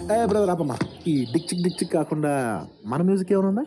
ఏ brother ఆపమ్మా ఈ Dick చిక్ Dick చిక్ కాకుండా మన మ్యూజిక్ ఏమైనా ఉందా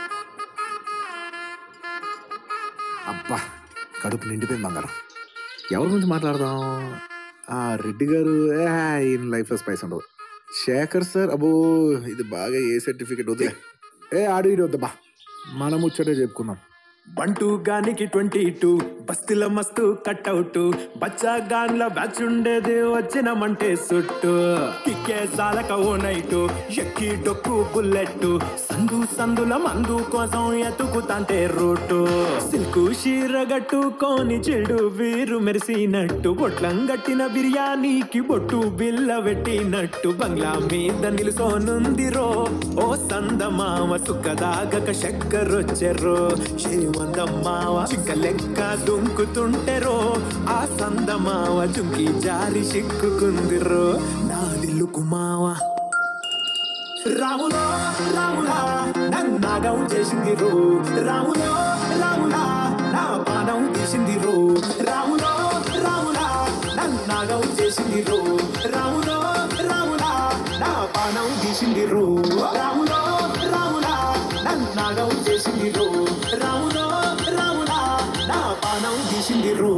అబ్బా కడుపు నిండిపోయింది బంగారం ఎవరి గురించి మాట్లాడదాం ఆ రెడ్డి గారు ఏ ఈయన లైఫ్లో స్పైస్ ఉండదు శేఖర్ సార్ అబ్బో ఇది బాగా ఏ సర్టిఫికెట్ వద్దులే ఏ ఆడు ఇటు వద్దబ్బా మనం ముచ్చటే చెప్పుకుందాం బంటూ గానికి ట్వంటీ టూ బస్తిల మస్తు కట్అవుట్ బచ్చా గాన్ల బ్యాచ్ ఉండేది వచ్చినమంటే సుట్టు కిక్కే సాలక ఓ నైటు ఎక్కి డొక్కు బుల్లెట్ సందు సందుల మందు కోసం ఎతుకుతాంటే రూటు సిల్కు షీరగట్టుకొని చెడు వీరు మెరిసినట్టు బొట్లం గట్టిన బిర్యానీకి బొట్టు బిల్ల పెట్టినట్టు బంగ్లా మీద నిలుసోనుందిరో ఓ సందమామ సుక్కదాగక చక్కరొచ్చెరో శ్రీమందమ్మావ చిక్క లెక్క దుంకుతుంటెరో ఆ సందమావ జుంకి జారి సిక్కుకుందిరో నాదిల్లు కుమావా రాములో రాములా నన్నాగం చేసింది రో రాములో రాములా నా పానం తీసింది రో రాములో రాములా నన్నాగం చేసింది రో రాములో రాములా నా పానం తీసింది రో రాములో రాములా నన్నాగం చేసింది రో రాములో రాములా నా పానం తీసింది రో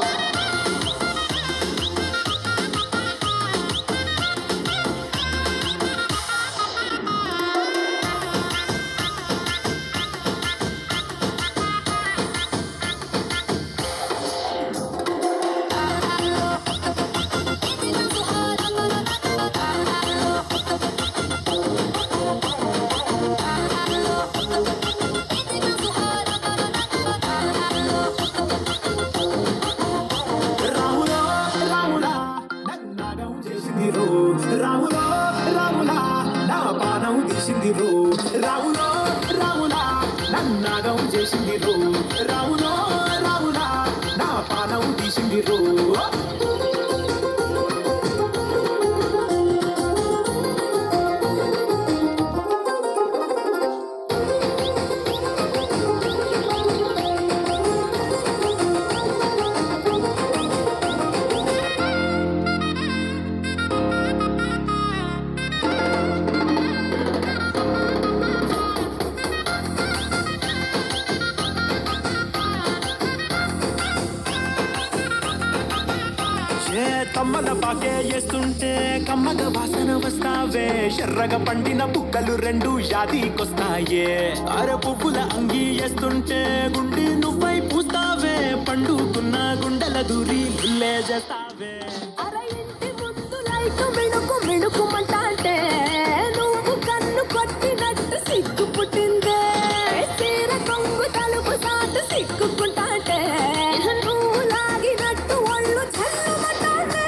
రాములో రాములా నన్నాగం చేసింది రో రాములో రాములా నా పానం తీసింది రో రాములో రాములా నన్నాగం చేసింది రో రాములో రాములా నా పానం తీసింది రో ఏ తమ్మల పాకే వేస్తుంటే కమ్మగ వాసన వస్తావే ఎర్రగ పండిన బుక్కలు రెండు యాదికొస్తాయే అర పువ్వుల అంగి వేస్తుంటే గుండి నువ్వై పూస్తావే పండుకున్న గుండెల దూరి లుల్లే చేస్తావే అర ఇంటి ముందు లైట్ మిణుకు మిణుకుమంటాంటే నువ్వు కన్ను కొట్టినట్టు సిగ్గు పుట్టిందే చీర కొంగు తలుపు సాటు సిగ్గుకుంటాంటే నువ్వు లాగినట్టు ఒళ్ళు చల్లమంటాంటే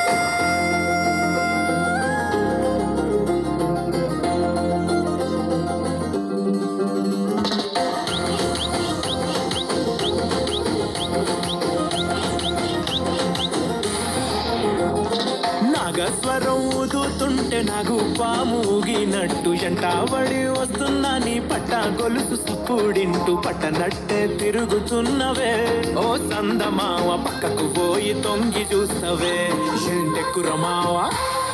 నాగస్వరం ఊదుతుంటే నాకు పాము ఊగినట్టు ఎంటాబడి వస్తున్నా నీ పట్ట గొలుసు సప్పుడింటూ పట్టనట్టే తిరుగుతున్నవే ఓ సందమావ పక్కకు పోయి తొంగి చూస్తవే ఏంటెక్కురమావా